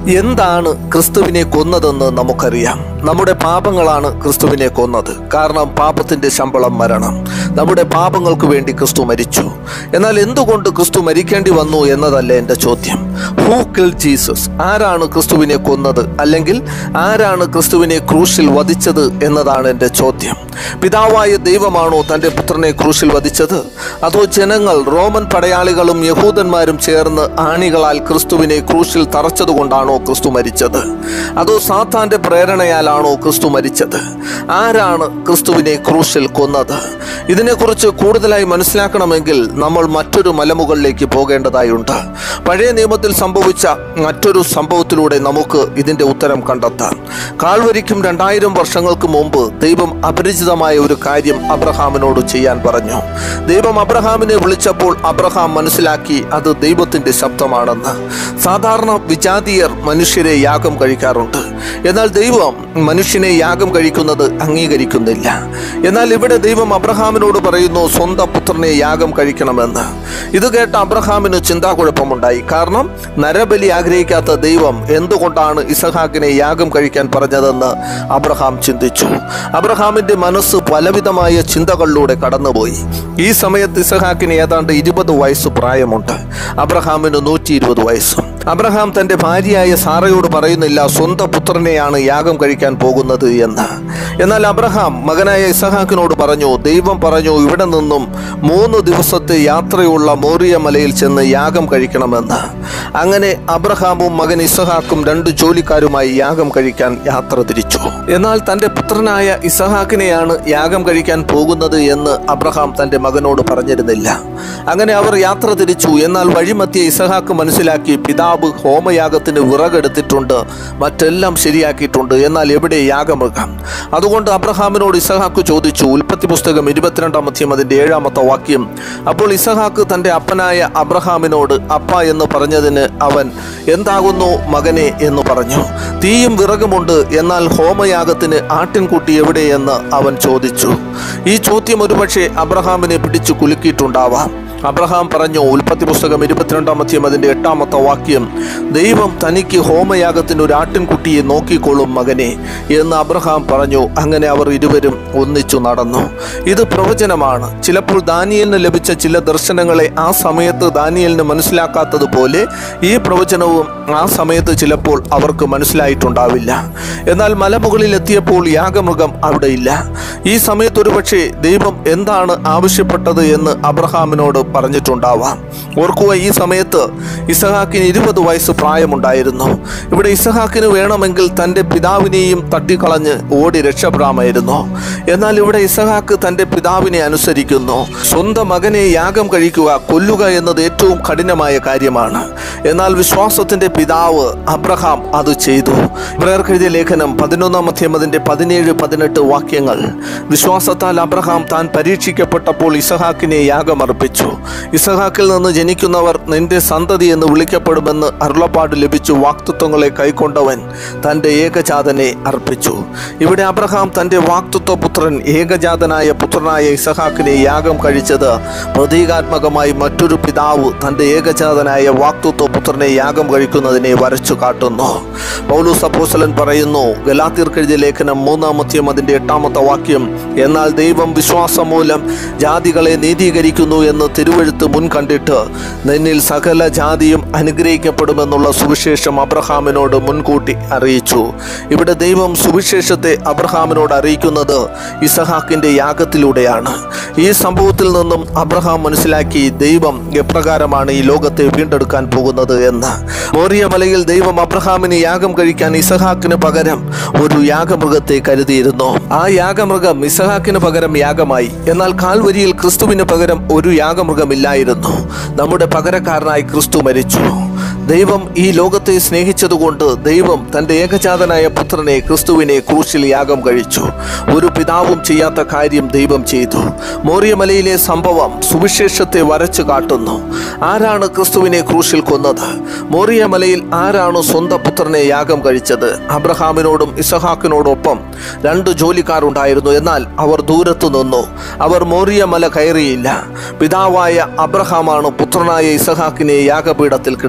എന്താണ് ക്രിസ്തുവിനെ കൊന്നതെന്ന് നമുക്കറിയാം നമ്മുടെ പാപങ്ങളാണ് ക്രിസ്തുവിനെ കൊന്നത് കാരണം പാപത്തിന്റെ ശമ്പളം മരണം നമ്മുടെ പാപങ്ങൾക്ക് വേണ്ടി ക്രിസ്തു മരിച്ചു എന്നാൽ എന്തുകൊണ്ട് ക്രിസ്തു മരിക്കേണ്ടി വന്നു എന്നതല്ല എൻ്റെ ചോദ്യം ഹൂ കിൽ ജീസസ് ആരാണ് ക്രിസ്തുവിനെ കൊന്നത് അല്ലെങ്കിൽ ആരാണ് ക്രിസ്തുവിനെ ക്രൂശിൽ വധിച്ചത് എന്നതാണ് എൻ്റെ ചോദ്യം പിതാവായ ദൈവമാണോ തൻ്റെ പുത്രനെ ക്രൂശിൽ വധിച്ചത് അതോ ജനങ്ങൾ റോമൻ പടയാളികളും യഹൂദന്മാരും ചേർന്ന് ആണികളാൽ ക്രിസ്തുവിനെ ക്രൂശിൽ തറച്ചതുകൊണ്ടാണോ ക്രിസ്തു മരിച്ചത് അതോ സാത്താന്റെ പ്രേരണയാലാണോ ക്രിസ്തു മരിച്ചത് ആരാണ് ക്രിസ്തുവിനെ ക്രൂശിൽ കൊന്നത് ഇതിനെക്കുറിച്ച് കൂടുതലായി മനസ്സിലാക്കണമെങ്കിൽ നമ്മൾ മറ്റൊരു മലമുകളിലേക്ക് പോകേണ്ടതായുണ്ട് പഴയ നിയമത്തിൽ സംഭവിച്ച മറ്റൊരു സംഭവത്തിലൂടെ നമുക്ക് ഇതിന്റെ ഉത്തരം കണ്ടെത്താം കാൽവരിക്കും രണ്ടായിരം വർഷങ്ങൾക്ക് മുമ്പ് ദൈവം അപരിചിതമായ ഒരു കാര്യം അബ്രഹാമിനോട് ചെയ്യാൻ പറഞ്ഞു ദൈവം അബ്രഹാമിനെ വിളിച്ചപ്പോൾ അബ്രഹാം മനസ്സിലാക്കി അത് ദൈവത്തിന്റെ ശബ്ദമാണെന്ന് സാധാരണ വിജാതീയർ മനുഷ്യരെ യാഗം കഴിക്കാറുണ്ട് എന്നാൽ ദൈവം മനുഷ്യനെ യാഗം കഴിക്കുന്നത് അംഗീകരിക്കുന്നില്ല എന്നാൽ ഇവിടെ ദൈവം അബ്രഹാമിനോട് പറയുന്നു സ്വന്തം പുത്രനെ യാഗം കഴിക്കണമെന്ന് ഇത് കേട്ട അബ്രഹാമിന് ചിന്താകുഴപ്പമുണ്ടായി കാരണം നരബലി ആഗ്രഹിക്കാത്ത ദൈവം എന്തുകൊണ്ടാണ് ഇസഹാക്കിനെ യാഗം കഴിക്കാൻ പറഞ്ഞതെന്ന് അബ്രഹാം ചിന്തിച്ചു അബ്രഹാമിന്റെ മനസ്സ് പലവിധമായ ചിന്തകളിലൂടെ കടന്നുപോയി ഈ സമയത്ത് ഇസഹാക്കിന് ഏതാണ്ട് ഇരുപത് വയസ്സ് പ്രായമുണ്ട് അബ്രഹാമിന് നൂറ്റി ഇരുപത് വയസ്സും അബ്രഹാം തന്റെ ഭാര്യയായ സാറയോട് പറയുന്നില്ല സ്വന്തം പുത്രനെയാണ് യാഗം കഴിക്കാൻ പോകുന്നത് എന്ന് എന്നാൽ അബ്രഹാം മകനായ ഇസഹാക്കിനോട് പറഞ്ഞു ദൈവം പറഞ്ഞു ഇവിടെ നിന്നും മൂന്ന് ദിവസത്തെ യാത്രയുള്ള മോറിയ മലയിൽ ചെന്ന് യാഗം കഴിക്കണമെന്ന് അങ്ങനെ അബ്രഹാമും മകൻ ഇസഹാക്കും രണ്ട് ജോലിക്കാരുമായി യാഗം കഴിക്കാൻ യാത്ര തിരിച്ചു എന്നാൽ തന്റെ പുത്രനായ ഇസഹാക്കിനെയാണ് യാഗം കഴിക്കാൻ പോകുന്നത് എന്ന് അബ്രഹാം തന്റെ മകനോട് പറഞ്ഞിരുന്നില്ല അങ്ങനെ അവർ യാത്ര തിരിച്ചു എന്നാൽ വഴിമധ്യ ഇസഹാക്ക് മനസ്സിലാക്കി പിതാവ് ഹോമയാഗത്തിന് വിറകെടുത്തിട്ടുണ്ട് മറ്റെല്ലാം ശരിയാക്കിയിട്ടുണ്ട് എന്നാൽ എവിടെ യാഗമൃഗം അതുകൊണ്ട് അബ്രഹാമിനോട് ഇസഹാക്ക് ചോദിച്ചു ഉൽപ്പത്തി പുസ്തകം ഇരുപത്തിരണ്ടാം അധ്യം അതിന്റെ ഏഴാമത്തെ വാക്യം അപ്പോൾ ഇസഹാക്ക് തന്റെ അപ്പനായ അബ്രഹാമിനോട് അപ്പ എന്ന് പറഞ്ഞതിന് അവൻ എന്താകുന്നു മകനെ എന്ന് പറഞ്ഞു തീയും വിറകുമുണ്ട് എന്നാൽ ഹോമയാഗത്തിന് ആട്ടിൻകുട്ടി എവിടെയെന്ന് അവൻ ചോദിച്ചു ഈ ചോദ്യം ഒരുപക്ഷെ അബ്രഹാമിനെ പിടിച്ചു കുലുക്കിയിട്ടുണ്ടാവാം അബ്രഹാം പറഞ്ഞു ഉൽപ്പത്തി പുസ്തകം ഇരുപത്തിരണ്ടാം അധ്യം അതിന്റെ എട്ടാമത്തെ വാക്യം ദൈവം തനിക്ക് ഹോമയാഗത്തിന് ഒരു ആട്ടിൻകുട്ടിയെ നോക്കിക്കൊള്ളും മകനെ എന്ന് അബ്രഹാം പറഞ്ഞു അങ്ങനെ അവർ ഇരുവരും ഒന്നിച്ചു നടന്നു ഇത് പ്രവചനമാണ് ചിലപ്പോൾ ദാനിയലിന് ലഭിച്ച ചില ദർശനങ്ങളെ ആ സമയത്ത് ദാനിയലിന് മനസ്സിലാക്കാത്തതുപോലെ ഈ പ്രവചനവും ആ സമയത്ത് ചിലപ്പോൾ അവർക്ക് മനസ്സിലായിട്ടുണ്ടാവില്ല എന്നാൽ മലമുകളിൽ എത്തിയപ്പോൾ യാഗമൃഗം അവിടെ ഇല്ല ഈ സമയത്ത് ഒരുപക്ഷെ ദൈവം എന്താണ് ആവശ്യപ്പെട്ടത് എന്ന് അബ്രഹാമിനോട് പറഞ്ഞിട്ടുണ്ടാവാം ഓർക്കുക ഈ സമയത്ത് ഇസഹാക്കിന് ഇരുപത് വയസ്സ് പ്രായമുണ്ടായിരുന്നു ഇവിടെ ഇസഹാക്കിന് വേണമെങ്കിൽ തൻ്റെ പിതാവിനെയും തട്ടിക്കളഞ്ഞ് ഓടി രക്ഷപ്പെടാമായിരുന്നു എന്നാൽ ഇവിടെ ഇസഹാക്ക് തൻ്റെ പിതാവിനെ അനുസരിക്കുന്നു സ്വന്തം മകനെ യാഗം കഴിക്കുക കൊല്ലുക എന്നത് ഏറ്റവും കഠിനമായ കാര്യമാണ് എന്നാൽ വിശ്വാസത്തിന്റെ പിതാവ് അബ്രഹാം അത് ചെയ്തു ഇബ്രാർക്കെഴുതിയ ലേഖനം പതിനൊന്നാം അധ്യമതിന്റെ പതിനേഴ് പതിനെട്ട് വാക്യങ്ങൾ വിശ്വാസത്താൽ അബ്രഹാം താൻ പരീക്ഷിക്കപ്പെട്ടപ്പോൾ ഇസഹാക്കിനെ യാഗമർപ്പിച്ചു ഇസഹാക്കിൽ നിന്ന് ജനിക്കുന്നവർ നിന്റെ സന്തതി എന്ന് വിളിക്കപ്പെടുമെന്ന് അരുളപ്പാട് ലഭിച്ചു വാക്തത്വങ്ങളെ കൈക്കൊണ്ടവൻ തൻ്റെ ഏകജാതനെ അർപ്പിച്ചു ഇവിടെ അബ്രഹാം തൻ്റെ വാക്തത്വ പുത്രൻ ഏകജാതനായ പുത്രനായ ഇസഹാക്കിനെ യാഗം കഴിച്ചത് പ്രതീകാത്മകമായി മറ്റൊരു പിതാവ് തൻ്റെ ഏകജാതനായ വാക്തത്വ പുത്രനെ യാഗം കഴിക്കുന്നതിനെ വരച്ചു കാട്ടുന്നു പൗലൂസ് അപ്പോസ്തലൻ പറയുന്നു ഗലാത്തീർക്കെഴുതിയ ലേഖനം മൂന്നാമത്തെയും അതിൻ്റെ എട്ടാമത്തെ വാക്യം എന്നാൽ ദൈവം വിശ്വാസം മൂലം ജാതികളെ നീതീകരിക്കുന്നു എന്ന് തിരുവഴുത്ത് മുൻകണ്ടിട്ട് നിന്നിൽ സകല ജാതിയും അനുഗ്രഹിക്കപ്പെടുമെന്നുള്ള സുവിശേഷം അബ്രഹാമിനോട് മുൻകൂട്ടി അറിയിച്ചു ഇവിടെ ദൈവം സുവിശേഷത്തെ അബ്രഹാമിനോട് അറിയിക്കുന്നത് ഇസഹാക്കിന്റെ യാഗത്തിലൂടെയാണ് ഈ സംഭവത്തിൽ നിന്നും അബ്രഹാം മനസ്സിലാക്കി ദൈവം എപ്രകാരമാണ് ഈ ലോകത്തെ വീണ്ടെടുക്കാൻ പോകുന്നത് എന്ന് മോറിയ മലയിൽ ദൈവം അബ്രഹാമിന് യാഗം കഴിക്കാൻ ഇസഹാക്കിന് പകരം ഒരു യാഗമൃഗത്തെ കരുതിയിരുന്നു ആ യാഗമൃഗം ഇസഹാക്കിന് പകരം യാഗമായി എന്നാൽ കാൽവരിയിൽ ക്രിസ്തുവിന് പകരം ഒരു യാഗമൃഗമില്ലായിരുന്നു നമ്മുടെ പകരക്കാരനായി ക്രിസ്തു മരിച്ചു ദൈവം ഈ ലോകത്തെ സ്നേഹിച്ചതുകൊണ്ട് ദൈവം തൻ്റെ ഏകജാതനായ പുത്രനെ ക്രിസ്തുവിനെ ക്രൂശിൽ യാഗം കഴിച്ചു ഒരു പിതാവും ചെയ്യാത്ത കാര്യം ദൈവം ചെയ്തു മോറിയമലയിലെ സംഭവം സുവിശേഷത്തെ വരച്ചു കാട്ടുന്നു ആരാണ് ക്രിസ്തുവിനെ ക്രൂശിൽ കൊന്നത് മോറിയമലയിൽ ആരാണ് സ്വന്തം പുത്രനെ യാഗം കഴിച്ചത് അബ്രഹാമിനോടും ഇസഹാക്കിനോടൊപ്പം രണ്ട് ജോലിക്കാരുണ്ടായിരുന്നു എന്നാൽ അവർ ദൂരത്തു നിന്നു അവർ മോറിയ മല കയറിയില്ല പിതാവായ അബ്രഹാമാണ് പുത്രനായ ഇസഹാക്കിനെ യാഗപീഠത്തിൽ കിടത്തിയത്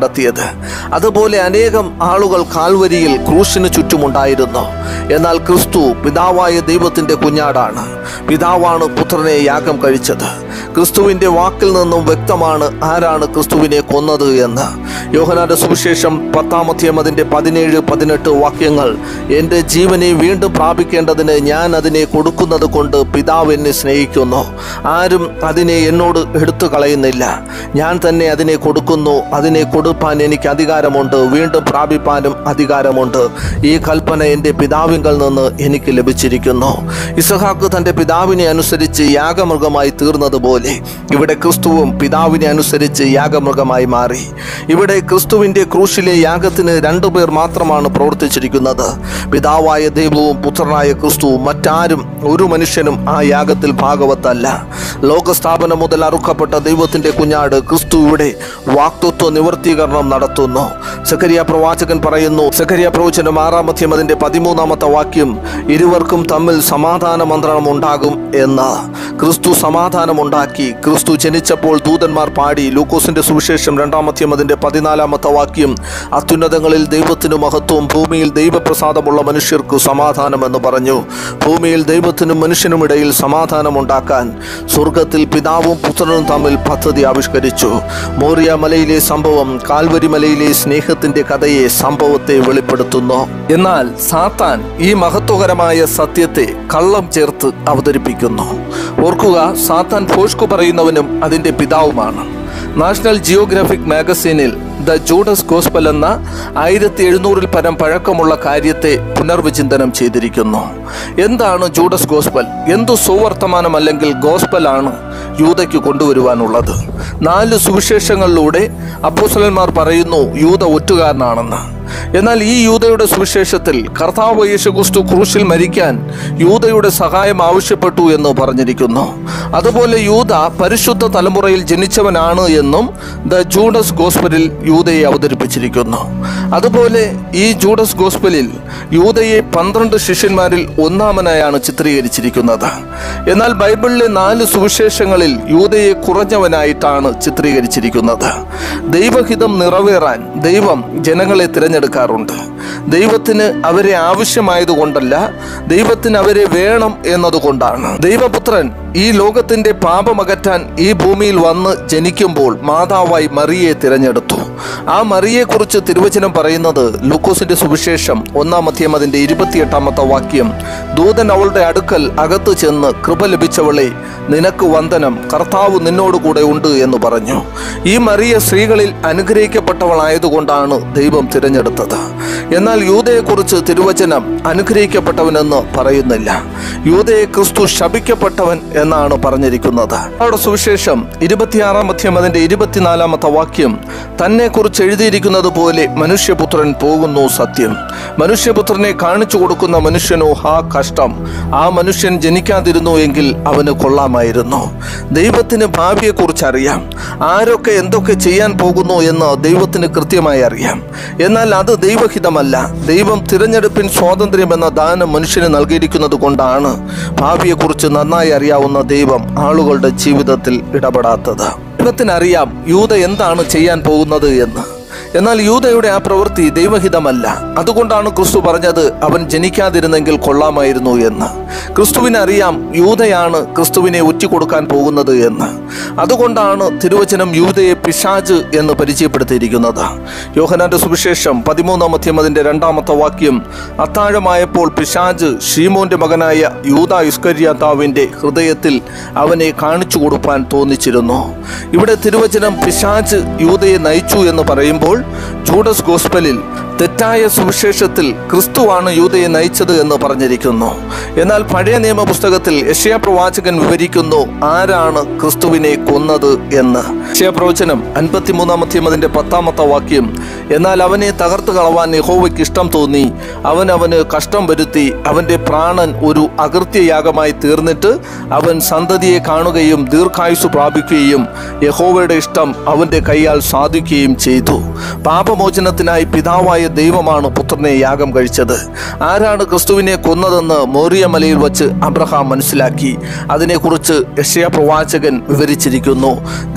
ചെയ്തത് അതുപോലെ അനേകം ആളുകൾ കാൽവരിയിൽ ക്രൂശിന് ചുറ്റുമുണ്ടായിരുന്നു എന്നാൽ ക്രിസ്തു പിതാവായ ദൈവത്തിന്റെ കുഞ്ഞാടാണ് പിതാവാണ് പുത്രനെ യാഗം കഴിച്ചത് ക്രിസ്തുവിന്റെ വാക്കിൽ നിന്നും വ്യക്തമാണ് ആരാണ് ക്രിസ്തുവിനെ കൊന്നത് എന്ന് യോഹനാന്റെ സുവിശേഷം പത്താമധ്യം അതിന്റെ പതിനേഴ് പതിനെട്ട് വാക്യങ്ങൾ എൻ്റെ ജീവനെ വീണ്ടും പ്രാപിക്കേണ്ടതിന് ഞാൻ അതിനെ കൊടുക്കുന്നത് കൊണ്ട് പിതാവ് എന്നെ സ്നേഹിക്കുന്നു ആരും അതിനെ എന്നോട് എടുത്തു കളയുന്നില്ല ഞാൻ തന്നെ അതിനെ കൊടുക്കുന്നു അതിനെ കൊടുപ്പാൻ എനിക്ക് അധികാരമുണ്ട് വീണ്ടും പ്രാപിപ്പാനും അധികാരമുണ്ട് ഈ കൽപ്പന എൻ്റെ പിതാവിങ്കൽ നിന്ന് എനിക്ക് ലഭിച്ചിരിക്കുന്നു ഇസഹാക്ക് തൻ്റെ പിതാവിനെ അനുസരിച്ച് യാഗമൃഗമായി തീർന്നതുപോലെ ഇവിടെ ക്രിസ്തുവും പിതാവിനെ അനുസരിച്ച് യാഗമൃഗമായി മാറി ഇവിടെ ക്രിസ്തുവിൻ്റെ ക്രൂശിലെ യാഗത്തിന് രണ്ടുപേർ മാത്രമാണ് പ്രവർത്തിച്ചിരിക്കുന്നത് പിതാവായ ദൈവവും പുത്രനായ ക്രിസ്തുവും മറ്റാരും ഒരു മനുഷ്യനും ആ യാഗത്തിൽ ഭാഗവത്തല്ല ലോകസ്ഥാപനം മുതൽ അറുക്കപ്പെട്ട ദൈവത്തിന്റെ കുഞ്ഞാട് ക്രിസ്തു ഇവിടെ വാക്തത്വ നിവർത്തീകരണം നടത്തുന്നു സക്കരിയ പ്രവാചകൻ പറയുന്നു സക്കരിയ പ്രവചനം ആറാമധ്യം അതിന്റെ പതിമൂന്നാമത്തെ വാക്യം ഇരുവർക്കും തമ്മിൽ സമാധാന മന്ത്രണം ഉണ്ടാകും എന്ന് ക്രിസ്തു സമാധാനം ഉണ്ടാക്കി ക്രിസ്തു ജനിച്ചപ്പോൾ ദൂതന്മാർ പാടി ലൂക്കോസിന്റെ സുവിശേഷം രണ്ടാമധ്യം അതിന്റെ പതിനാലാമത്തെ വാക്യം അത്യുന്നതങ്ങളിൽ ദൈവത്തിനു മഹത്വവും ഭൂമിയിൽ ദൈവപ്രസാദമുള്ള മനുഷ്യർക്ക് സമാധാനം എന്ന് പറഞ്ഞു ഭൂമിയിൽ ദൈവത്തിനും മനുഷ്യനുമിടയിൽ സമാധാനം ഉണ്ടാക്കാൻ സ്വർഗത്തിൽ പിതാവും പുത്രനും തമ്മിൽ പദ്ധതി ആവിഷ്കരിച്ചു മോറിയ മലയിലെ സംഭവം കാൽവരി മലയിലെ സ്നേഹത്തിന്റെ കഥയെ സംഭവത്തെ വെളിപ്പെടുത്തുന്നു എന്നാൽ സാത്താൻ ഈ മഹത്വകരമായ സത്യത്തെ കള്ളം ചേർത്ത് അവതരിപ്പിക്കുന്നു ഓർക്കുക സാത്താൻ ഫോഷ്കു പറയുന്നവനും അതിന്റെ പിതാവുമാണ് നാഷണൽ ജിയോഗ്രാഫിക് മാഗസീനിൽ ദ ജൂഡസ് ഗോസ്പൽ എന്ന ആയിരത്തി എഴുന്നൂറിൽ പരം പഴക്കമുള്ള കാര്യത്തെ പുനർവിചിന്തനം ചെയ്തിരിക്കുന്നു എന്താണ് ജൂഡസ് ഗോസ്പൽ എന്തു സുവർത്തമാനം അല്ലെങ്കിൽ ഗോസ്പലാണ് യൂതയ്ക്ക് കൊണ്ടുവരുവാനുള്ളത് നാല് സുവിശേഷങ്ങളിലൂടെ അപ്പോസ്തലന്മാർ പറയുന്നു യൂത ഒറ്റുകാരനാണെന്ന് എന്നാൽ ഈ യൂതയുടെ സുവിശേഷത്തിൽ കർത്താവ് യേശുക്രിസ്തു ക്രൂശിൽ മരിക്കാൻ യൂതയുടെ സഹായം ആവശ്യപ്പെട്ടു എന്ന് പറഞ്ഞിരിക്കുന്നു അതുപോലെ യൂത പരിശുദ്ധ തലമുറയിൽ ജനിച്ചവനാണ് എന്നും ദ ജൂഡസ് ഗോസ്പലിൽ യൂതയെ അവതരിപ്പിച്ചിരിക്കുന്നു അതുപോലെ ഈ ജൂഡസ് ഗോസ്പലിൽ യൂതയെ പന്ത്രണ്ട് ശിഷ്യന്മാരിൽ ഒന്നാമനായാണ് ചിത്രീകരിച്ചിരിക്കുന്നത് എന്നാൽ ബൈബിളിലെ നാല് സുവിശേഷങ്ങളിൽ യൂതയെ കുറഞ്ഞവനായിട്ടാണ് ചിത്രീകരിച്ചിരിക്കുന്നത് ദൈവഹിതം നിറവേറാൻ ദൈവം ജനങ്ങളെ തിരഞ്ഞെടുക്കാറുണ്ട് ദൈവത്തിന് അവരെ ആവശ്യമായതുകൊണ്ടല്ല ദൈവത്തിന് അവരെ വേണം എന്നതുകൊണ്ടാണ് ദൈവപുത്രൻ ഈ ലോകത്തിന്റെ പാപമകറ്റാൻ ഈ ഭൂമിയിൽ വന്ന് ജനിക്കുമ്പോൾ മാതാവായി മറിയെ തിരഞ്ഞെടുത്തു ആ മറിയെക്കുറിച്ച് തിരുവചനം പറയുന്നത് ലൂക്കോസിന്റെ സുവിശേഷം ഒന്നാം അധ്യം അതിന്റെ ഇരുപത്തിയെട്ടാമത്തെ വാക്യം ദൂതൻ അവളുടെ അടുക്കൽ അകത്ത് ചെന്ന് കൃപ ലഭിച്ചവളെ നിനക്ക് വന്ദനം കർത്താവ് നിന്നോടുകൂടെ ഉണ്ട് എന്ന് പറഞ്ഞു ഈ മറിയ സ്ത്രീകളിൽ അനുഗ്രഹിക്കപ്പെട്ടവളായതുകൊണ്ടാണ് ദൈവം തിരഞ്ഞെടുത്തത് എന്നാൽ യൂതയെക്കുറിച്ച് തിരുവചനം അനുഗ്രഹിക്കപ്പെട്ടവനെന്ന് പറയുന്നില്ല യൂതയെ ക്രിസ്തു ശപിക്കപ്പെട്ടവൻ എന്നാണ് പറഞ്ഞിരിക്കുന്നത് അവിടെ സുവിശേഷം ഇരുപത്തിയാറാം അധ്യം അതിന്റെ ഇരുപത്തിനാലാമത്തെ വാക്യം തന്നെ കുറിച്ച് എഴുതിയിരിക്കുന്നത് പോലെ മനുഷ്യപുത്രൻ പോകുന്നു സത്യം മനുഷ്യപുത്രനെ കാണിച്ചു കൊടുക്കുന്ന മനുഷ്യനോ ഹാ കഷ്ടം ആ മനുഷ്യൻ ജനിക്കാതിരുന്നു എങ്കിൽ അവന് കൊള്ളാമായിരുന്നു ദൈവത്തിന് ഭാവിയെക്കുറിച്ച് അറിയാം ആരൊക്കെ എന്തൊക്കെ ചെയ്യാൻ പോകുന്നു എന്ന് ദൈവത്തിന് കൃത്യമായി അറിയാം എന്നാൽ അത് ദൈവഹിതമല്ല ദൈവം തിരഞ്ഞെടുപ്പിൻ സ്വാതന്ത്ര്യം എന്ന ദാനം മനുഷ്യന് നൽകിയിരിക്കുന്നത് കൊണ്ടാണ് ഭാവിയെക്കുറിച്ച് നന്നായി അറിയാവുന്ന ദൈവം ആളുകളുടെ ജീവിതത്തിൽ ഇടപെടാത്തത് ദൈവത്തിനറിയാം യൂത എന്താണ് ചെയ്യാൻ പോകുന്നത് എന്ന് എന്നാൽ യൂതയുടെ ആ പ്രവൃത്തി ദൈവഹിതമല്ല അതുകൊണ്ടാണ് ക്രിസ്തു പറഞ്ഞത് അവൻ ജനിക്കാതിരുന്നെങ്കിൽ കൊള്ളാമായിരുന്നു എന്ന് ക്രിസ്തുവിനെ അറിയാം യൂതയാണ് ക്രിസ്തുവിനെ ഒറ്റിക്കൊടുക്കാൻ പോകുന്നത് എന്ന് അതുകൊണ്ടാണ് തിരുവചനം യൂതയെ പിശാജ് എന്ന് പരിചയപ്പെടുത്തിയിരിക്കുന്നത് യോഹനാന്റെ സുവിശേഷം പതിമൂന്നാം അധ്യം അതിന്റെ രണ്ടാമത്തെ വാക്യം അത്താഴമായപ്പോൾ പിശാജ് ഷീമോന്റെ മകനായ യൂത ഇസ്കരിയാത്താവിന്റെ ഹൃദയത്തിൽ അവനെ കാണിച്ചു കൊടുപ്പാൻ തോന്നിച്ചിരുന്നു ഇവിടെ തിരുവചനം പിശാജ് യൂതയെ നയിച്ചു എന്ന് പറയുമ്പോൾ ജൂഡസ് ഗോസ്പലിൽ തെറ്റായ സുവിശേഷത്തിൽ ക്രിസ്തുവാണ് യൂതയെ നയിച്ചത് എന്ന് പറഞ്ഞിരിക്കുന്നു എന്നാൽ പഴയ നിയമ പുസ്തകത്തിൽ യശയ പ്രവാചകൻ വിവരിക്കുന്നു ആരാണ് ക്രിസ്തുവിനെ കൊന്നത് എന്ന് യശയ പ്രവചനം അൻപത്തിമൂന്നാമത്തെയും അതിന്റെ പത്താമത്തെ വാക്യം എന്നാൽ അവനെ തകർത്ത് കളവാൻ യഹോവയ്ക്ക് ഇഷ്ടം തോന്നി അവൻ അവന് കഷ്ടം വരുത്തി അവന്റെ പ്രാണൻ ഒരു അകൃത്യയാഗമായി തീർന്നിട്ട് അവൻ സന്തതിയെ കാണുകയും ദീർഘായുസ് പ്രാപിക്കുകയും യഹോവയുടെ ഇഷ്ടം അവന്റെ കൈയാൽ സാധിക്കുകയും ചെയ്തു പാപമോചനത്തിനായി പിതാവായ ദൈവമാണ് പുത്രനെ യാഗം കഴിച്ചത് ആരാണ് ക്രിസ്തുവിനെ കൊന്നതെന്ന് മോറിയ മലയിൽ വച്ച് അബ്രഹാം മനസ്സിലാക്കി അതിനെക്കുറിച്ച് യശയ പ്രവാചകൻ വിവരിച്ചിരിക്കുന്നു ദൈവീക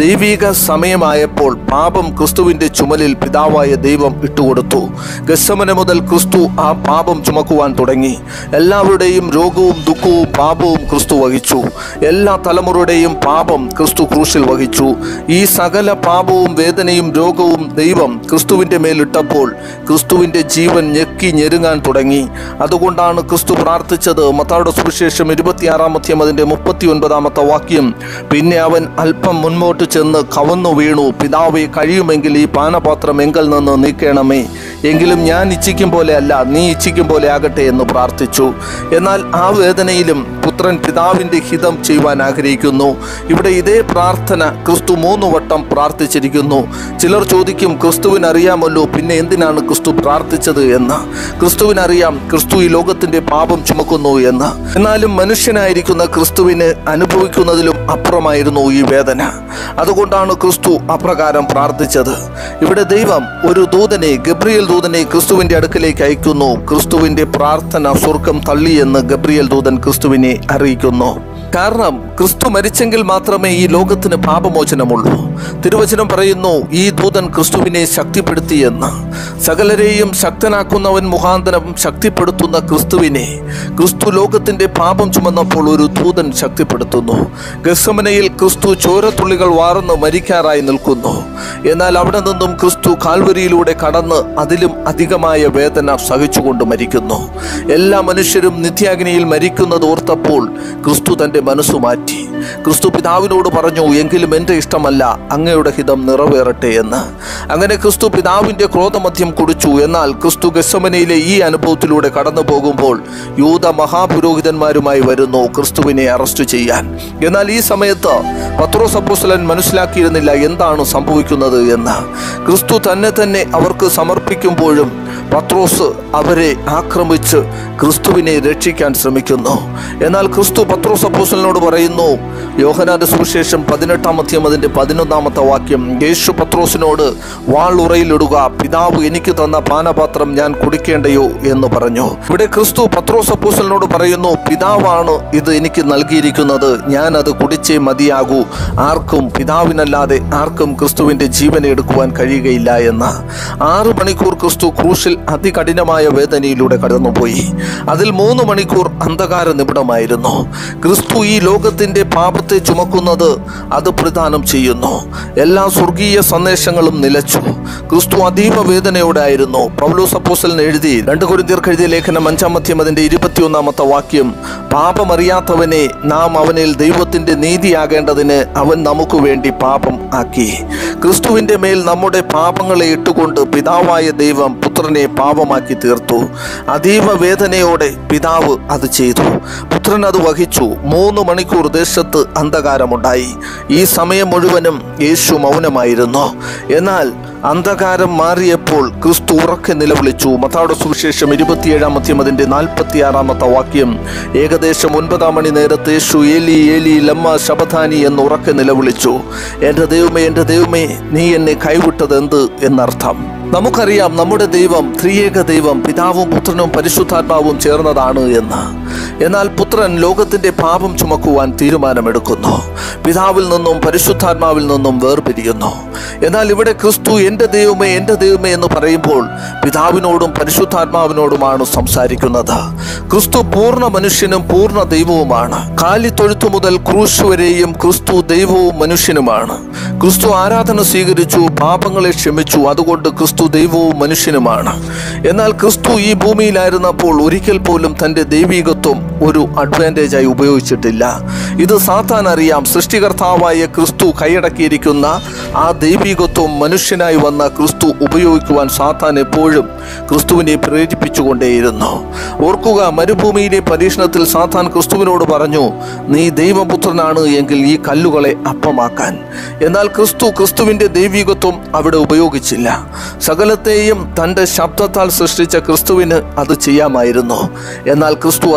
സമയമായപ്പോൾ പാപം ക്രിസ്തുവിന്റെ ചുമലിൽ പിതാവായ ദൈവം ഇട്ടുകൊടുത്തു ഗസമന മുതൽ ക്രിസ്തു ആ പാപം ചുമക്കുവാൻ തുടങ്ങി എല്ലാവരുടെയും രോഗവും ദുഃഖവും പാപവും ക്രിസ്തു വഹിച്ചു എല്ലാ തലമുറയുടെയും പാപം ക്രിസ്തു ക്രൂശിൽ വഹിച്ചു ഈ സകല പാപവും വേദനയും രോഗവും ദൈവം ക്രിസ്തുവിന്റെ മേലിട്ടപ്പോൾ ക്രിസ്തുവിന്റെ ജീവൻ ഞെക്കി ഞെരുങ്ങാൻ തുടങ്ങി അതുകൊണ്ടാണ് ക്രിസ്തു പ്രാർത്ഥിച്ചത് മത്തായുടെ സുവിശേഷം ഇരുപത്തിയാറാമത്തെയും അതിന്റെ മുപ്പത്തി ഒൻപതാമത്തെ വാക്യം പിന്നെ അവൻ അല്പം മുൻപോട്ട് ചെന്ന് കവന്നു വീണു പിതാവെ കഴിയുമെങ്കിൽ ഈ പാനപാത്രം എങ്കിൽ നിന്ന് നീക്കണമേ എങ്കിലും ഞാൻ ഇച്ഛിക്കും പോലെ അല്ല നീ ഇച്ഛിക്കും പോലെ ആകട്ടെ എന്ന് പ്രാർത്ഥിച്ചു എന്നാൽ ആ വേദനയിലും പുത്രൻ പിതാവിന്റെ ഹിതം ചെയ്യുവാൻ ആഗ്രഹിക്കുന്നു ഇവിടെ ഇതേ പ്രാർത്ഥന ക്രിസ്തു മൂന്ന് വട്ടം പ്രാർത്ഥിച്ചിരിക്കുന്നു ചിലർ ചോദിക്കും ക്രിസ്തുവിന് അറിയാമല്ലോ പിന്നെ എന്തിനാണ് ക്രിസ്തു പ്രാർത്ഥിച്ചത് എന്ന് ക്രിസ്തുവിനറിയാം ക്രിസ്തു ഈ ലോകത്തിന്റെ പാപം ചുമക്കുന്നു എന്ന് എന്നാലും മനുഷ്യനായിരിക്കുന്ന ക്രിസ്തുവിന് അനുഭവിക്കുന്നതിലും അപ്പുറമായിരുന്നു ഈ വേദന അതുകൊണ്ടാണ് ക്രിസ്തു അപ്രകാരം പ്രാർത്ഥിച്ചത് ഇവിടെ ദൈവം ഒരു ദൂതനെ ഗബ്രിയേൽ ദൂതനെ ക്രിസ്തുവിന്റെ അടുക്കലേക്ക് അയക്കുന്നു ക്രിസ്തുവിന്റെ പ്രാർത്ഥന സ്വർഗം തള്ളിയെന്ന് ഗബ്രിയേൽ ദൂതൻ ക്രിസ്തുവിനെ അറിയിക്കുന്നു കാരണം ക്രിസ്തു മരിച്ചെങ്കിൽ മാത്രമേ ഈ ലോകത്തിന് പാപമോചനമുള്ളൂ തിരുവചനം പറയുന്നു ഈ ദൂതൻ ക്രിസ്തുവിനെ ശക്തിപ്പെടുത്തിയെന്ന് സകലരെയും ശക്തനാക്കുന്നവൻ മുഖാന്തരം ശക്തിപ്പെടുത്തുന്ന ക്രിസ്തുവിനെ ക്രിസ്തു ലോകത്തിന്റെ പാപം ചുമന്നപ്പോൾ ഒരു ദൂതൻ ശക്തിപ്പെടുത്തുന്നു ഗസമനയിൽ ക്രിസ്തു ചോരത്തുള്ളികൾ വാർന്ന് മരിക്കാറായി നിൽക്കുന്നു എന്നാൽ അവിടെ നിന്നും ക്രിസ്തു കാൽവരിയിലൂടെ കടന്ന് അതിലും അധികമായ വേദന സഹിച്ചുകൊണ്ട് മരിക്കുന്നു എല്ലാ മനുഷ്യരും നിത്യാഗ്നിയിൽ മരിക്കുന്നത് ഓർത്തപ്പോൾ ക്രിസ്തു തന്റെ മനസ്സു മാറ്റി ക്രിസ്തു പിതാവിനോട് പറഞ്ഞു എങ്കിലും എൻ്റെ ഇഷ്ടമല്ല അങ്ങയുടെ ഹിതം നിറവേറട്ടെ എന്ന് അങ്ങനെ ക്രിസ്തു പിതാവിൻ്റെ ക്രോധമധ്യം കുടിച്ചു എന്നാൽ ക്രിസ്തു ഗസമനയിലെ ഈ അനുഭവത്തിലൂടെ കടന്നു പോകുമ്പോൾ യൂത മഹാപുരോഹിതന്മാരുമായി വരുന്നു ക്രിസ്തുവിനെ അറസ്റ്റ് ചെയ്യാൻ എന്നാൽ ഈ സമയത്ത് പത്രോസ് അപ്പോസ്തലൻ മനസ്സിലാക്കിയിരുന്നില്ല എന്താണ് സംഭവിക്കുന്നത് എന്ന് ക്രിസ്തു തന്നെ തന്നെ അവർക്ക് സമർപ്പിക്കുമ്പോഴും പത്രോസ് അവരെ ആക്രമിച്ച് ക്രിസ്തുവിനെ രക്ഷിക്കാൻ ശ്രമിക്കുന്നു എന്നാൽ ക്രിസ്തു പത്രോസ് അപ്പോസ്തലനോട് പറയുന്നു യോഹനാന്റെ സുവിശേഷം പതിനെട്ടാം അധ്യം അതിന്റെ പതിനൊന്നാമത്തെ വാക്യം യേശു പത്രോസിനോട് വാൾ ഉറയിലിടുക പിതാവ് എനിക്ക് തന്ന പാനപാത്രം ഞാൻ കുടിക്കേണ്ടയോ എന്ന് പറഞ്ഞു ഇവിടെ ക്രിസ്തു പത്രോസ് അപ്പോസ്തലനോട് പറയുന്നു പിതാവാണ് ഇത് എനിക്ക് നൽകിയിരിക്കുന്നത് ഞാൻ അത് കുടിച്ചേ മതിയാകൂ ആർക്കും പിതാവിനല്ലാതെ ആർക്കും ക്രിസ്തുവിന്റെ ജീവനെ എടുക്കുവാൻ കഴിയുകയില്ല എന്ന് ആറു മണിക്കൂർ ക്രിസ്തു ക്രൂശിൽ അതികഠിനമായ വേദനയിലൂടെ കടന്നുപോയി അതിൽ മൂന്ന് മണിക്കൂർ അന്ധകാര നിബിഡമായിരുന്നു ക്രിസ്തു ഈ ലോകത്തിന്റെ പാപത്തെ ചുമക്കുന്നത് അത് പ്രദാനം ചെയ്യുന്നു എല്ലാ സ്വർഗീയ സന്ദേശങ്ങളും നിലച്ചു ക്രിസ്തു അതീവ വേദനയോടെ ആയിരുന്നു പൗലോസ് അപ്പോസലിന് എഴുതി രണ്ട് കുരിന്തിയർക്ക് എഴുതിയ ലേഖനം അഞ്ചാമത്യം അതിന്റെ ഇരുപത്തിയൊന്നാമത്തെ വാക്യം പാപമറിയാത്തവനെ നാം അവനിൽ ദൈവത്തിന്റെ നീതിയാകേണ്ടതിന് അവൻ നമുക്ക് വേണ്ടി പാപം ആക്കി ക്രിസ്തുവിന്റെ മേൽ നമ്മുടെ പാപങ്ങളെ ഇട്ടുകൊണ്ട് പിതാവായ ദൈവം പുത്രനെ പാപമാക്കി തീർത്തു അതീവ വേദനയോടെ പിതാവ് അത് ചെയ്തു പുത്രൻ അത് വഹിച്ചു മൂന്ന് മണിക്കൂർ ദേശത്ത് അന്ധകാരമുണ്ടായി ഈ സമയം മുഴുവനും യേശു മൗനമായിരുന്നു എന്നാൽ അന്ധകാരം മാറിയപ്പോൾ ക്രിസ്തു ഉറക്കെ നിലവിളിച്ചു മത്തായുടെ സുവിശേഷം ഇരുപത്തിയേഴാം അധ്യം അതിന്റെ നാൽപ്പത്തിയാറാമത്തെ വാക്യം ഏകദേശം ഒൻപതാം മണി നേരത്ത് യേശു ഏലി ഏലി ലമ്മ ശബധാനി എന്ന് ഉറക്കെ നിലവിളിച്ചു എൻ്റെ ദൈവമേ എൻ്റെ ദൈവമേ നീ എന്നെ കൈവിട്ടത് എന്ത് എന്നർത്ഥം നമുക്കറിയാം നമ്മുടെ ദൈവം ത്രിയേക ദൈവം പിതാവും പുത്രനും പരിശുദ്ധാത്മാവും ചേർന്നതാണ് എന്ന് എന്നാൽ പുത്രൻ ലോകത്തിന്റെ പാപം ചുമക്കുവാൻ തീരുമാനമെടുക്കുന്നു പിതാവിൽ നിന്നും പരിശുദ്ധാത്മാവിൽ നിന്നും വേർപിരിയുന്നു എന്നാൽ ഇവിടെ ക്രിസ്തു എൻ്റെ ദൈവമേ എൻ്റെ ദൈവമേ എന്ന് പറയുമ്പോൾ പിതാവിനോടും പരിശുദ്ധാത്മാവിനോടുമാണ് സംസാരിക്കുന്നത് ക്രിസ്തു പൂർണ്ണ മനുഷ്യനും പൂർണ്ണ ദൈവവുമാണ് കാലിത്തൊഴുത്തു മുതൽ ക്രൂശ് വരെയും ക്രിസ്തു ദൈവവും മനുഷ്യനുമാണ് ക്രിസ്തു ആരാധന സ്വീകരിച്ചു പാപങ്ങളെ ക്ഷമിച്ചു അതുകൊണ്ട് ക്രിസ്തു ദൈവവും മനുഷ്യനുമാണ് എന്നാൽ ക്രിസ്തു ഈ ഭൂമിയിലായിരുന്നപ്പോൾ ഒരിക്കൽ പോലും തൻ്റെ ദൈവികത്വം ഒരു അഡ്വാൻറ്റേജായി ഉപയോഗിച്ചിട്ടില്ല ഇത് സാത്താൻ അറിയാം സൃഷ്ടികർത്താവായ ക്രിസ്തു കൈയടക്കിയിരിക്കുന്ന ആ ദൈവികത്വം മനുഷ്യനായി വന്ന ക്രിസ്തു ഉപയോഗിക്കുവാൻ സാത്താൻ എപ്പോഴും ക്രിസ്തുവിനെ പ്രേരിപ്പിച്ചുകൊണ്ടേയിരുന്നു ഓർക്കുക മരുഭൂമിയിലെ പരീക്ഷണത്തിൽ സാത്താൻ ക്രിസ്തുവിനോട് പറഞ്ഞു നീ ദൈവപുത്രനാണ് എങ്കിൽ ഈ കല്ലുകളെ അപ്പമാക്കാൻ എന്നാൽ ക്രിസ്തു ക്രിസ്തുവിൻ്റെ ദൈവികത്വം അവിടെ ഉപയോഗിച്ചില്ല സകലത്തെയും തൻ്റെ ശബ്ദത്താൽ സൃഷ്ടിച്ച ക്രിസ്തുവിന് അത് ചെയ്യാമായിരുന്നു എന്നാൽ ക്രിസ്തു അത് ചെയ്തില്ല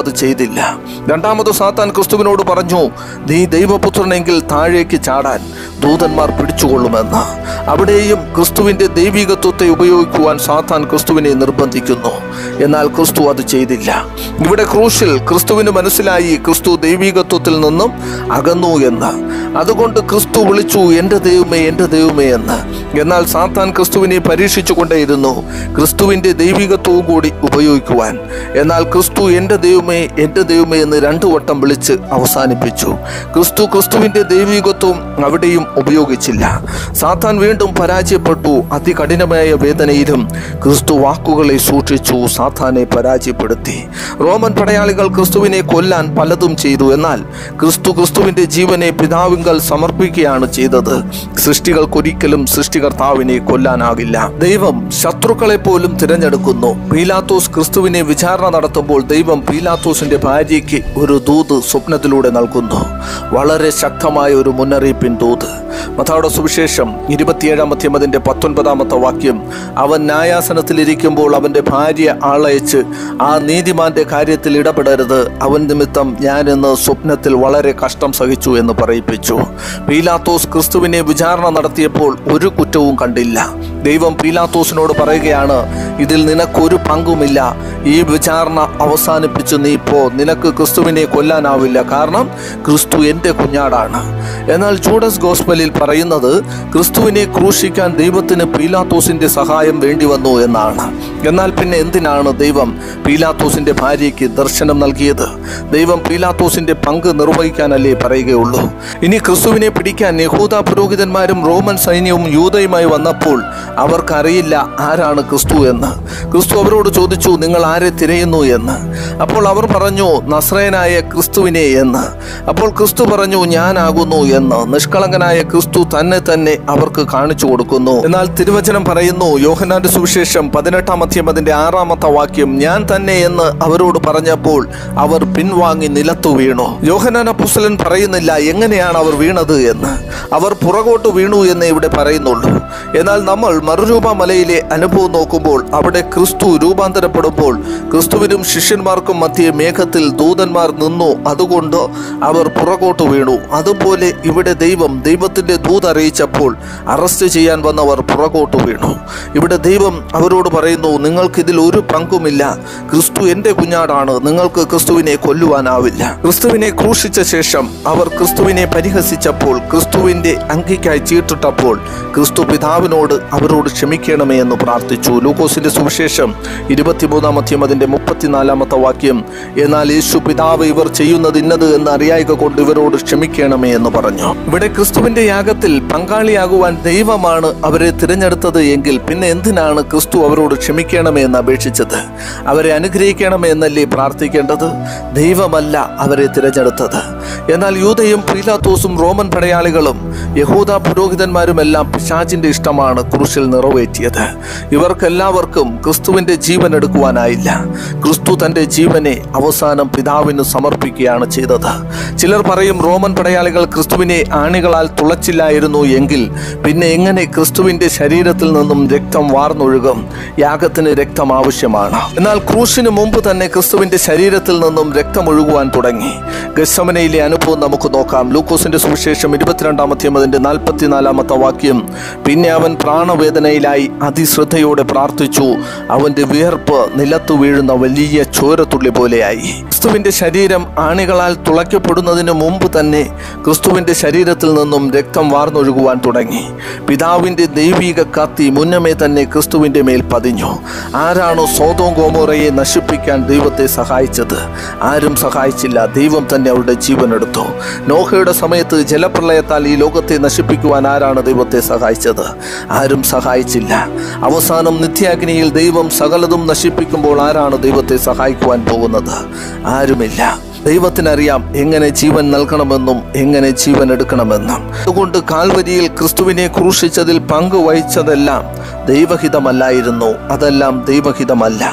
ചെയ്തില്ല രണ്ടാമത് സാത്താൻ ക്രിസ്തുവിനോട് പറഞ്ഞു നീ ദൈവപുത്രനെങ്കിൽ താഴേക്ക് ചാടാൻ ദൂതന്മാർ പിടിച്ചുകൊള്ളുമെന്ന് അവിടെയും ക്രിസ്തുവിന്റെ ദൈവികത്വത്തെ ഉപയോഗിക്കുവാൻ സാത്താൻ ക്രിസ്തുവിനെ നിർബന്ധിക്കുന്നു എന്നാൽ ക്രിസ്തു അത് ചെയ്തില്ല ഇവിടെ ക്രൂശിൽ ക്രിസ്തുവിന് മനസ്സിലായി ക്രിസ്തു ദൈവികത്വത്തിൽ നിന്നും അകന്നു എന്ന് അതുകൊണ്ട് ക്രിസ്തു വിളിച്ചു എൻ്റെ ദൈവമേ എൻ്റെ ദൈവമേ എന്ന് എന്നാൽ സാത്താൻ ക്രിസ്തുവിനെ പരീക്ഷിച്ചു കൊണ്ടേയിരുന്നു ക്രിസ്തുവിൻ്റെ ദൈവികത്വവും കൂടി ഉപയോഗിക്കുവാൻ എന്നാൽ ക്രിസ്തു എൻ്റെ ദൈവമേ എൻ്റെ ദൈവമേ എന്ന് രണ്ടു വട്ടം വിളിച്ച് അവസാനിപ്പിച്ചു ക്രിസ്തു ക്രിസ്തുവിൻ്റെ ദൈവികത്വം അവിടെയും ഉപയോഗിച്ചില്ല സാത്താൻ വീണ്ടും പരാജയപ്പെട്ടു അതികഠിനമായ വേദനയിലും ക്രിസ്തു വാക്കുകളെ സൂക്ഷിച്ചു സാത്താനെ പരാജയപ്പെടുത്തി റോമൻ പടയാളികൾ ക്രിസ്തുവിനെ കൊല്ലാൻ പലതും ചെയ്തു എന്നാൽ ക്രിസ്തു ക്രിസ്തുവിന്റെ ജീവനെ പിതാവിങ്കൽ സമർപ്പിക്കുകയാണ് ചെയ്തത് സൃഷ്ടികൾക്കൊരിക്കലും സൃഷ്ടികർത്താവിനെ കൊല്ലാനാകില്ല ദൈവം ശത്രുക്കളെ പോലും തിരഞ്ഞെടുക്കുന്നു പീലാത്തോസ് ക്രിസ്തുവിനെ വിചാരണ നടത്തുമ്പോൾ ദൈവം പീലാത്തോസിന്റെ ഭാര്യയ്ക്ക് ഒരു ദൂത് സ്വപ്നത്തിലൂടെ നൽകുന്നു വളരെ ശക്തമായ ഒരു മുന്നറിയിപ്പിൻ ദൂത് മഥായുടെ സുവിശേഷം ഇരുപത്തിയേഴാം അധ്യമതിന്റെ പത്തൊൻപതാമത്തെ വാക്യം അവൻ ന്യായാസനത്തിലിരിക്കുമ്പോൾ അവന്റെ ഭാര്യ ആളയച്ച് ആ നീതിമാന്റെ കാര്യത്തിൽ ഇടപെടരുത് അവൻ നിമിത്തം ഞാൻ ഇന്ന് സ്വപ്നത്തിൽ വളരെ കഷ്ടം സഹിച്ചു എന്ന് പറയിപ്പിച്ചു പീലാത്തോസ് ക്രിസ്തുവിനെ വിചാരണ നടത്തിയപ്പോൾ ഒരു കുറ്റവും കണ്ടില്ല ദൈവം പീലാത്തോസിനോട് പറയുകയാണ് ഇതിൽ നിനക്കൊരു പങ്കുമില്ല ഈ വിചാരണ അവസാനിപ്പിച്ച് നീ പോ നിനക്ക് ക്രിസ്തുവിനെ കൊല്ലാനാവില്ല കാരണം ക്രിസ്തു എൻ്റെ കുഞ്ഞാടാണ് എന്നാൽ ജൂഡസ് ഗോസ്പലിൽ പറയുന്നത് ക്രിസ്തുവിനെ ക്രൂശിക്കാൻ ദൈവത്തിന് പീലാത്തോസിന്റെ സഹായം വേണ്ടി വന്നു എന്നാണ് എന്നാൽ പിന്നെ എന്തിനാണ് ദൈവം പീലാത്തോസിന്റെ ഭാര്യയ്ക്ക് ദർശനം നൽകിയത് ദൈവം പീലാത്തോസിന്റെ പങ്ക് നിർവഹിക്കാനല്ലേ പറയുകയുള്ളൂ ഇനി ക്രിസ്തുവിനെ പിടിക്കാൻ യഹൂദ പുരോഹിതന്മാരും റോമൻ സൈന്യവും യൂതയുമായി വന്നപ്പോൾ അവർക്കറിയില്ല ആരാണ് ക്രിസ്തു എന്ന് ക്രിസ്തു അവരോട് ചോദിച്ചു നിങ്ങൾ ആരെ തിരയുന്നു എന്ന് അപ്പോൾ അവർ പറഞ്ഞു നസ്രയനായ ക്രിസ്തുവിനെ എന്ന് അപ്പോൾ ക്രിസ്തു പറഞ്ഞു ഞാനാകുന്നു എന്ന് നിഷ്കളങ്കനായ ക്രിസ്തു തന്നെ തന്നെ അവർക്ക് കാണിച്ചു കൊടുക്കുന്നു എന്നാൽ തിരുവചനം പറയുന്നു യോഹനാന്റെ സുവിശേഷം പതിനെട്ടാം അധ്യം അതിന്റെ ആറാമത്തെ വാക്യം ഞാൻ തന്നെ എന്ന് അവരോട് പറഞ്ഞപ്പോൾ അവർ പിൻവാങ്ങി നിലത്തു വീണു യോഹനാൻ അപ്പുസ്തലൻ പറയുന്നില്ല എങ്ങനെയാണ് അവർ വീണത് എന്ന് അവർ പുറകോട്ട് വീണു എന്ന് ഇവിടെ പറയുന്നുള്ളൂ എന്നാൽ നമ്മൾ മറുരൂപ മലയിലെ അനുഭവം നോക്കുമ്പോൾ അവിടെ ക്രിസ്തു രൂപാന്തരപ്പെടുമ്പോൾ ക്രിസ്തുവിനും ശിഷ്യന്മാർക്കും മധ്യേ മേഘത്തിൽ ദൂതന്മാർ നിന്നു അതുകൊണ്ട് അവർ പുറകോട്ട് വീണു അതുപോലെ ഇവിടെ ദൈവം ദൈവത്തിന്റെ ദൂത് അറിയിച്ചപ്പോൾ അറസ്റ്റ് ചെയ്യാൻ വന്നവർ പുറകോട്ട് വീണു ഇവിടെ ദൈവം അവരോട് പറയുന്നു നിങ്ങൾക്ക് ഇതിൽ ഒരു പങ്കുമില്ല ക്രിസ്തു എൻ്റെ കുഞ്ഞാടാണ് നിങ്ങൾക്ക് ക്രിസ്തുവിനെ കൊല്ലുവാനാവില്ല ക്രിസ്തുവിനെ ക്രൂശിച്ച ശേഷം അവർ ക്രിസ്തുവിനെ പരിഹസിച്ചപ്പോൾ ക്രിസ്തുവിന്റെ അങ്കിക്കായി ചീട്ടിട്ടപ്പോൾ ക്രിസ്തു പിതാവിനോട് അവരോട് ക്ഷമിക്കണമേ എന്ന് പ്രാർത്ഥിച്ചു ലൂക്കോസിന്റെ സുവിശേഷം ഇരുപത്തിമൂന്നാം അധ്യം അതിന്റെ മുപ്പത്തിനാലാമത്തെ വാക്യം എന്നാൽ യേശു പിതാവ് ഇവർ ചെയ്യുന്നത് ഇന്നത് എന്ന് അറിയായിക കൊണ്ട് ഇവരോട് ക്ഷമിക്കണമേ എന്ന് പറഞ്ഞു ഇവിടെ ക്രിസ്തുവിന്റെ യാഗത്തിൽ പങ്കാളിയാകുവാൻ ദൈവമാണ് അവരെ തിരഞ്ഞെടുത്തത് എങ്കിൽ പിന്നെ എന്തിനാണ് ക്രിസ്തു അവരോട് ക്ഷമിക്കണമേ എന്ന് അപേക്ഷിച്ചത് അവരെ അനുഗ്രഹിക്കണമേ എന്നല്ലേ പ്രാർത്ഥിക്കേണ്ടത് ദൈവമല്ല അവരെ തിരഞ്ഞെടുത്തത് എന്നാൽ യൂതയും പീലാത്തോസും റോമൻ പടയാളികളും യഹൂദ പുരോഹിതന്മാരുമെല്ലാം പിശാചിന്റെ ഇഷ്ടമാണ് ക്രൂശിൽ നിറവേറ്റിയത് ഇവർക്കെല്ലാവർക്കും ക്രിസ്തുവിന്റെ ജീവൻ എടുക്കുവാനായില്ല ക്രിസ്തു തന്റെ ജീവനെ അവസാനം പിതാവിന് സമർപ്പിക്കുകയാണ് ചെയ്തത് ചിലർ പറയും റോമൻ പടയാളികൾ ക്രിസ്തുവിനെ ആണികളാൽ തുളച്ചില്ലായിരുന്നു എങ്കിൽ പിന്നെ എങ്ങനെ ക്രിസ്തുവിന്റെ ശരീരത്തിൽ നിന്നും രക്തം വാർന്നൊഴുകും യാഗത്തിന് രക്തം ആവശ്യമാണ് എന്നാൽ ക്രൂശിന് മുമ്പ് തന്നെ ക്രിസ്തുവിന്റെ ശരീരത്തിൽ നിന്നും രക്തം ഒഴുകുവാൻ തുടങ്ങി ഗസമനയിലെ അനുഭവം നമുക്ക് നോക്കാം ലൂക്കോസിന്റെ സുവിശേഷം ഇരുപത്തിരണ്ടാമത്തെ അതിന്റെ നാൽപ്പത്തിനാലാമത്തെ വാക്യം പിന്നെ അവൻ പ്രാണവേദനയിലായി അതിശ്രദ്ധയോടെ പ്രാർത്ഥിച്ചു അവന്റെ വിയർപ്പ് നിലത്തു വീഴുന്ന വലിയ ചോരത്തുള്ളി പോലെയായി ക്രിസ്തുവിന്റെ ശരീരം ആണികളാൽ തുളയ്ക്കപ്പെടുന്നതിന് മുമ്പ് തന്നെ ക്രിസ്തുവിന്റെ ശരീരത്തിൽ നിന്നും രക്തം വാർന്നൊഴുകുവാൻ തുടങ്ങി പിതാവിന്റെ ദൈവിക കത്തി മുന്നമേ തന്നെ ക്രിസ്തുവിന്റെ മേൽ പതിഞ്ഞു ആരാണോ സോതോം ഗോമോറയെ നശിപ്പിക്കാൻ ദൈവത്തെ സഹായിച്ചത് ആരും സഹായിച്ചില്ല ദൈവം തന്നെ അവരുടെ ജീവൻ എടുത്തു നോഹയുടെ സമയത്ത് ജലപ്രളയത്താൽ ഈ ലോകത്തെ നശിപ്പിക്കുവാൻ ആരാണ് ദൈവത്തെ സഹായിച്ചത് ആരും സഹായിച്ചില്ല അവസാനം നിത്യാഗ്നിയിൽ ദൈവം സകലതും നശിപ്പിക്കുമ്പോൾ ആരാണ് ദൈവത്തെ സഹായിക്കുവാൻ പോകുന്നത് ആരുമില്ല ദൈവത്തിനറിയാം എങ്ങനെ ജീവൻ നൽകണമെന്നും എങ്ങനെ ജീവൻ എടുക്കണമെന്നും അതുകൊണ്ട് കാൽവരിയിൽ ക്രിസ്തുവിനെ ക്രൂശിച്ചതിൽ പങ്കുവഹിച്ചതെല്ലാം ദൈവഹിതമല്ലായിരുന്നു അതെല്ലാം ദൈവഹിതമല്ല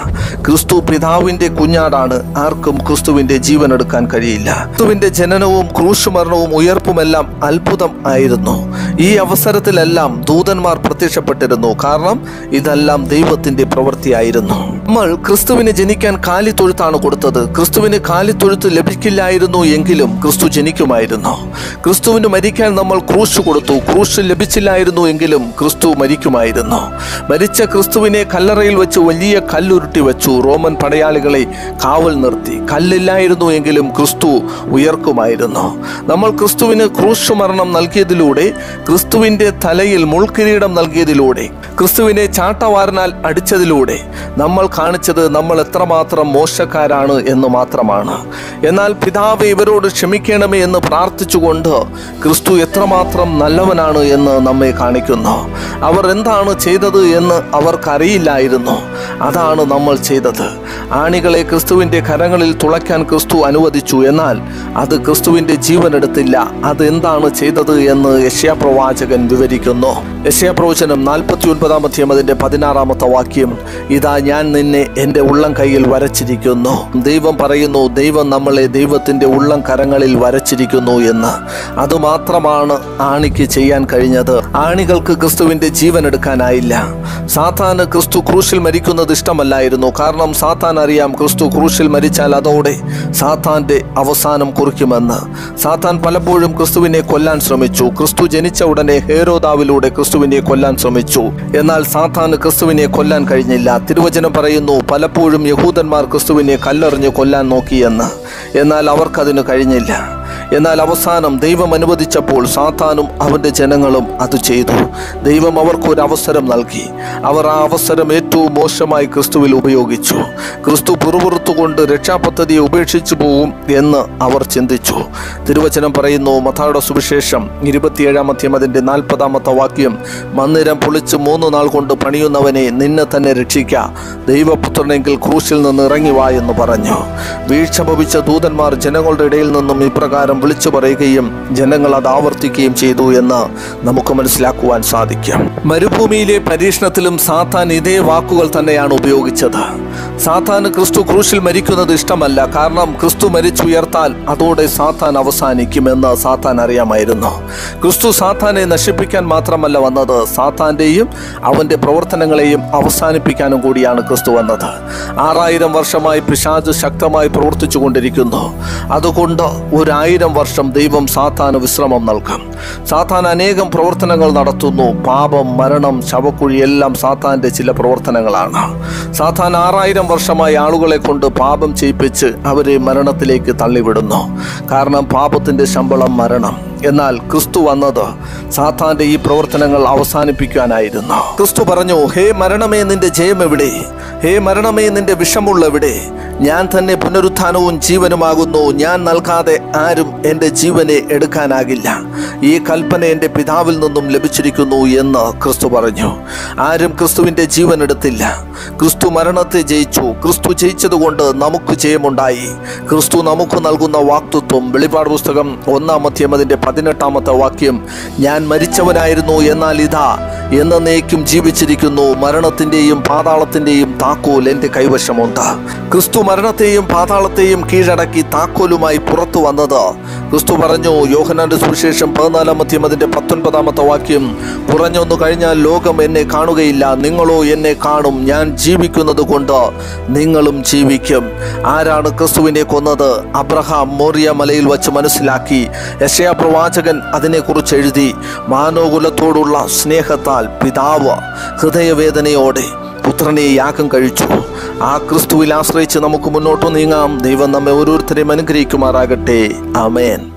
ക്രിസ്തു പിതാവിന്റെ കുഞ്ഞാടാണ് ആർക്കും ക്രിസ്തുവിന്റെ ജീവൻ എടുക്കാൻ കഴിയില്ല ക്രിസ്തുവിന്റെ ജനനവും ക്രൂശുമരണവും ഉയർപ്പുമെല്ലാം അത്ഭുതം ആയിരുന്നു ഈ അവസരത്തിലെല്ലാം ദൂതന്മാർ പ്രത്യക്ഷപ്പെട്ടിരുന്നു കാരണം ഇതെല്ലാം ദൈവത്തിന്റെ പ്രവൃത്തിയായിരുന്നു നമ്മൾ ക്രിസ്തുവിന് ജനിക്കാൻ കാലിത്തൊഴുത്താണ് കൊടുത്തത് ക്രിസ്തുവിന് കാലിത്തൊഴുത്ത് ലഭിക്കില്ലായിരുന്നു എങ്കിലും ക്രിസ്തു ജനിക്കുമായിരുന്നു ക്രിസ്തുവിന് മരിക്കാൻ നമ്മൾ ക്രൂശ് കൊടുത്തു ക്രൂശ് ലഭിച്ചില്ലായിരുന്നു എങ്കിലും ക്രിസ്തു മരിക്കുമായിരുന്നു മരിച്ച ക്രിസ്തുവിനെ കല്ലറയിൽ വെച്ച് വലിയ കല്ലുരുട്ടി വെച്ചു റോമൻ പടയാളികളെ കാവൽ നിർത്തി കല്ലില്ലായിരുന്നു എങ്കിലും ക്രിസ്തു ഉയർക്കുമായിരുന്നു നമ്മൾ ക്രിസ്തുവിന് ക്രൂശ് മരണം നൽകിയതിലൂടെ ക്രിസ്തുവിന്റെ തലയിൽ മുൾക്കിരീടം നൽകിയതിലൂടെ ക്രിസ്തുവിനെ ചാട്ടവാരനാൽ അടിച്ചതിലൂടെ നമ്മൾ കാണിച്ചത് നമ്മൾ എത്രമാത്രം മോശക്കാരാണ് എന്ന് മാത്രമാണ് എന്നാൽ പിതാവ് ഇവരോട് ക്ഷമിക്കണമേ എന്ന് പ്രാർത്ഥിച്ചുകൊണ്ട് ക്രിസ്തു എത്രമാത്രം നല്ലവനാണ് എന്ന് നമ്മെ കാണിക്കുന്നു അവർ എന്താണ് ചെയ്തത് എന്ന് അവർക്കറിയില്ലായിരുന്നു അതാണ് നമ്മൾ ചെയ്തത് ആണികളെ ക്രിസ്തുവിന്റെ കരങ്ങളിൽ തുളയ്ക്കാൻ ക്രിസ്തു അനുവദിച്ചു എന്നാൽ അത് ക്രിസ്തുവിന്റെ ജീവൻ എടുത്തില്ല അത് എന്താണ് ചെയ്തത് എന്ന് യശ്യാപ്രവാചകൻ വിവരിക്കുന്നു യശ്യാപ്രവചനം നാൽപ്പത്തി ഒൻപതാം അധ്യായം അതിന്റെ പതിനാറാമത്തെ വാക്യം ഇതാ ഞാൻ നിന്നെ എൻ്റെ ഉള്ളം കൈയിൽ വരച്ചിരിക്കുന്നു ദൈവം പറയുന്നു ദൈവം നമ്മളെ ദൈവത്തിന്റെ ഉള്ളം കരങ്ങളിൽ വരച്ചിരിക്കുന്നു എന്ന് അതുമാത്രമാണ് ആണിക്ക് ചെയ്യാൻ കഴിഞ്ഞത് ആണികൾക്ക് ക്രിസ്തുവിന്റെ ജീവൻ എടുക്കാനായില്ല സാത്താന് ക്രിസ്തു ക്രൂശിൽ മരിക്കുന്നത് ഇഷ്ടമല്ലായിരുന്നു കാരണം സാത്താൻ അറിയാം ക്രിസ്തു ക്രൂശിൽ മരിച്ചാൽ അതോടെ സാത്താന്റെ അവസാനം കുറിക്കുമെന്ന് സാത്താൻ പലപ്പോഴും ക്രിസ്തുവിനെ കൊല്ലാൻ ശ്രമിച്ചു ക്രിസ്തു ജനിച്ച ഉടനെ ഹേരോദാവിലൂടെ ക്രിസ്തുവിനെ കൊല്ലാൻ ശ്രമിച്ചു എന്നാൽ സാത്താന് ക്രിസ്തുവിനെ കൊല്ലാൻ കഴിഞ്ഞില്ല തിരുവചനം പറയുന്നു പലപ്പോഴും യഹൂദന്മാർ ക്രിസ്തുവിനെ കല്ലെറിഞ്ഞ് കൊല്ലാൻ നോക്കിയെന്ന് എന്നാൽ അവർക്കതിന് കഴിഞ്ഞില്ല എന്നാൽ അവസാനം ദൈവം അനുവദിച്ചപ്പോൾ സാത്താനും അവന്റെ ജനങ്ങളും അത് ചെയ്തു ദൈവം അവർക്ക് ഒരു അവസരം നൽകി അവർ ആ അവസരം ഏറ്റവും മോശമായി ക്രിസ്തുവിൽ ഉപയോഗിച്ചു ക്രിസ്തു പുറപുറത്തുകൊണ്ട് രക്ഷാപദ്ധതിയെ ഉപേക്ഷിച്ചു പോകും എന്ന് അവർ ചിന്തിച്ചു തിരുവചനം പറയുന്നു മഥായുടെ സുവിശേഷം ഇരുപത്തിയേഴാം അധ്യം അതിന്റെ നാൽപ്പതാമത്തെ വാക്യം മന്ദിരം പൊളിച്ച് മൂന്ന് നാൾ കൊണ്ട് പണിയുന്നവനെ നിന്നെ തന്നെ രക്ഷിക്ക ദൈവപുത്രനെങ്കിൽ ക്രൂശിൽ നിന്ന് ഇറങ്ങി വാ എന്ന് പറഞ്ഞു വീഴ്ച ഭവിച്ച ദൂതന്മാർ ജനങ്ങളുടെ ഇടയിൽ നിന്നും ഇപ്രകാരം വിളിച്ചു പറയുകയും ജനങ്ങൾ അത് ആവർത്തിക്കുകയും ചെയ്തു എന്ന് നമുക്ക് മനസ്സിലാക്കുവാൻ സാധിക്കും മരുഭൂമിയിലെ പരീക്ഷണത്തിലും സാത്താൻ ഇതേ വാക്കുകൾ തന്നെയാണ് ഉപയോഗിച്ചത് സാത്താന് ക്രിസ്തു ക്രൂശിൽ മരിക്കുന്നത് ഇഷ്ടമല്ല കാരണം ക്രിസ്തു മരിച്ചുയർത്താൽ അതോടെ സാത്താൻ അവസാനിക്കുമെന്ന് സാത്താൻ അറിയാമായിരുന്നു ക്രിസ്തു സാത്താനെ നശിപ്പിക്കാൻ മാത്രമല്ല വന്നത് സാത്താന്റെയും അവന്റെ പ്രവർത്തനങ്ങളെയും അവസാനിപ്പിക്കാനും കൂടിയാണ് ക്രിസ്തു വന്നത് ആറായിരം വർഷമായി പിശാജ് ശക്തമായി പ്രവർത്തിച്ചു കൊണ്ടിരിക്കുന്നു അതുകൊണ്ട് ഒരായിരം വർഷം ദൈവം സാത്താന് വിശ്രമം നൽകും സാത്താൻ അനേകം പ്രവർത്തനങ്ങൾ നടത്തുന്നു പാപം മരണം ശവക്കുഴി എല്ലാം സാത്താന്റെ ചില പ്രവർത്തനങ്ങളാണ് സാത്താൻ ആറായിരം വർഷമായി ആളുകളെ കൊണ്ട് പാപം ചെയ്യിപ്പിച്ച് അവരെ മരണത്തിലേക്ക് തള്ളിവിടുന്നു കാരണം പാപത്തിന്റെ ശമ്പളം മരണം എന്നാൽ ക്രിസ്തു വന്നത് സാത്താന്റെ ഈ പ്രവർത്തനങ്ങൾ അവസാനിപ്പിക്കാനായിരുന്നു ക്രിസ്തു പറഞ്ഞു ഹേ മരണമേ നിന്റെ ജയം എവിടെ ഹേ മരണമേ നിന്റെ വിഷമുള്ള എവിടെ ഞാൻ തന്നെ പുനരുത്ഥാനവും ജീവനുമാകുന്നു ഞാൻ നൽകാതെ ആരും എൻ്റെ ജീവനെ എടുക്കാനാകില്ല ഈ കൽപ്പന എൻ്റെ പിതാവിൽ നിന്നും ലഭിച്ചിരിക്കുന്നു എന്ന് ക്രിസ്തു പറഞ്ഞു ആരും ക്രിസ്തുവിൻ്റെ ജീവൻ എടുത്തില്ല ക്രിസ്തു മരണത്തെ ജയിച്ചു ക്രിസ്തു ജയിച്ചതുകൊണ്ട് നമുക്ക് ജയമുണ്ടായി ക്രിസ്തു നമുക്ക് നൽകുന്ന വാക്തത്വം വെളിപാട് പുസ്തകം ഒന്നാം അധ്യം അതിൻ്റെ പതിനെട്ടാമത്തെ വാക്യം ഞാൻ മരിച്ചവനായിരുന്നു എന്നാൽ ഇതാ എന്നേക്കും ജീവിച്ചിരിക്കുന്നു മരണത്തിൻ്റെയും പാതാളത്തിൻ്റെയും താക്കോൽ എൻ്റെ കൈവശമുണ്ട് ക്രിസ്തു മരണത്തെയും പാതാളത്തെയും കീഴടക്കി താക്കോലുമായി പുറത്തു വന്നത് ക്രിസ്തു പറഞ്ഞു യോഹനാന്റെ സുവിശേഷം പതിനാലാം അധ്യം അതിൻ്റെ പത്തൊൻപതാമത്തെ വാക്യം കുറഞ്ഞൊന്നു കഴിഞ്ഞാൽ ലോകം എന്നെ കാണുകയില്ല നിങ്ങളോ എന്നെ കാണും ഞാൻ ജീവിക്കുന്നത് കൊണ്ട് നിങ്ങളും ജീവിക്കും ആരാണ് ക്രിസ്തുവിനെ കൊന്നത് അബ്രഹാം മോറിയ മലയിൽ വച്ച് മനസ്സിലാക്കി യശയാ പ്രവാചകൻ അതിനെക്കുറിച്ച് എഴുതി മാനോകുലത്തോടുള്ള സ്നേഹത്താൽ പിതാവ് ഹൃദയവേദനയോടെ പുത്രനെ യാഗം കഴിച്ചു ആ ക്രിസ്തുവിൽ ആശ്രയിച്ച് നമുക്ക് മുന്നോട്ട് നീങ്ങാം ദൈവം നമ്മെ ഓരോരുത്തരെയും അനുഗ്രഹിക്കുമാറാകട്ടെ ആമേൻ